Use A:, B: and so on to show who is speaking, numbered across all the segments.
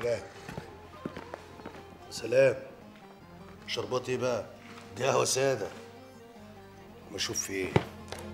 A: سلام سلام شربات ايه بقى دي قهوه ساده ما اشوف في ايه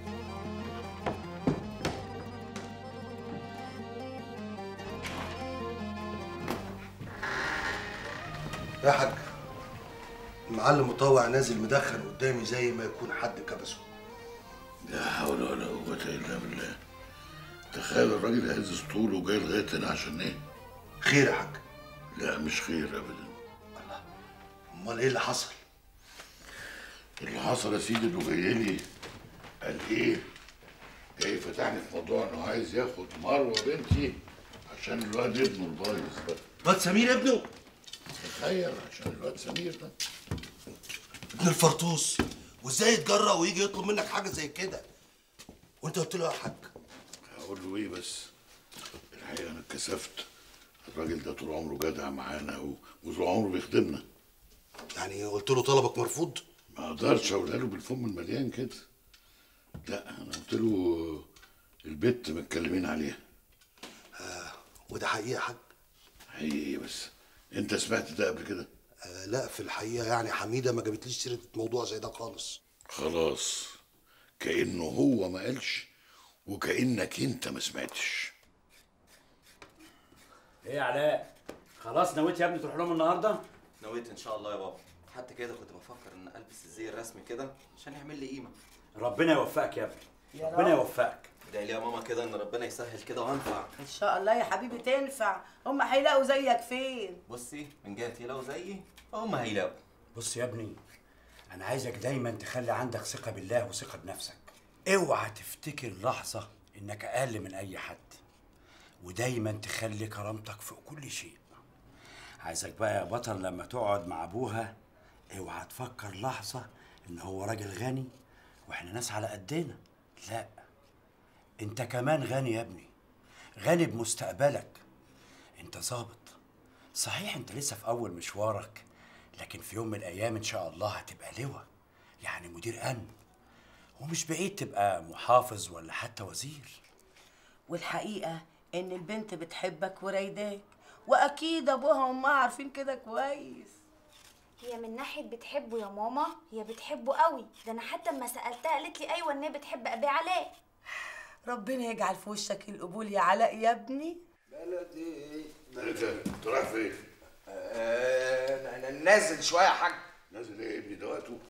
A: يا حاج المعلم مطوع نازل مدخن قدامي زي ما يكون حد كبسه
B: لا حول ولا قوة إلا بالله تخيل الراجل هز طوله وجاي لغاية هنا عشان إيه؟
A: خير يا حاج
B: لا مش خير أبدا
A: امال ايه اللي حصل
B: اللي حصل يا سيدي إنه جاي لي قال إيه؟ جاي فتحني في موضوع إنه عايز ياخد مروة بنتي عشان الواد ابنه البايظ ده
A: واد سمير ابنه
B: تخيل عشان الواد سمير ده
A: ابن الفرطوس وازاي يتجرأ ويجي يطلب منك حاجه زي كده وانت قلت له يا حاج
B: هقول له إيه بس الحقيقة أنا اتكسفت الراجل ده طول عمره جدع معانا و- وطول عمره بيخدمنا
A: يعني قلت له طلبك مرفوض
B: ما اقدرش اقولها له بالفم المليان كده لا انا قلت له البت متكلمين عليها
A: وده حقيقه يا حاج
B: حقيقي بس انت سمعت ده قبل كده
A: آه لا في الحقيقه يعني حميده ما جابتليش سيره موضوع زي ده خالص
B: خلاص كانه هو ما قالش وكانك انت ما سمعتش
C: ايه يا علاء خلاص نويت يا ابني تروح لهم النهارده
D: نويت ان شاء الله يا بابا حتى كده كنت بفكر ان البس الزي الرسمي كده عشان يعمل لي قيمه
C: ربنا يوفقك يا ابني ربنا يوفقك
D: ادعي لي يا ماما كده ان ربنا يسهل كده وانفع
E: ان شاء الله يا حبيبي تنفع هم هيلاقوا زيك فين
D: بصي من جهتي لو زيي هم هيلاقوا
C: بص يا ابني انا عايزك دايما تخلي عندك ثقه بالله وثقه بنفسك اوعى تفتكر لحظه انك اقل من اي حد ودايما تخلي كرامتك فوق كل شيء عايزك بقى يا بطل لما تقعد مع ابوها اوعى تفكر لحظه ان هو راجل غني واحنا ناس على قدنا لا انت كمان غني يا ابني غني بمستقبلك انت ظابط صحيح انت لسه في اول مشوارك لكن في يوم من الايام ان شاء الله هتبقى لواء يعني مدير امن ومش بعيد تبقى محافظ ولا حتى وزير
E: والحقيقه ان البنت بتحبك ورايداك واكيد ابوها وامها عارفين كده كويس
F: هي من ناحية بتحبه يا ماما هي بتحبه قوي ده انا حتى اما سألتها قالت لي ايوه ان هي بتحب ابي علاء
E: ربنا يجعل في وشك القبول يا علاء يا ابني
G: بلدي
B: انت انت رايح فين؟
G: آه، انا نازل شويه يا حاج
B: نازل ايه يا ابني ده وقته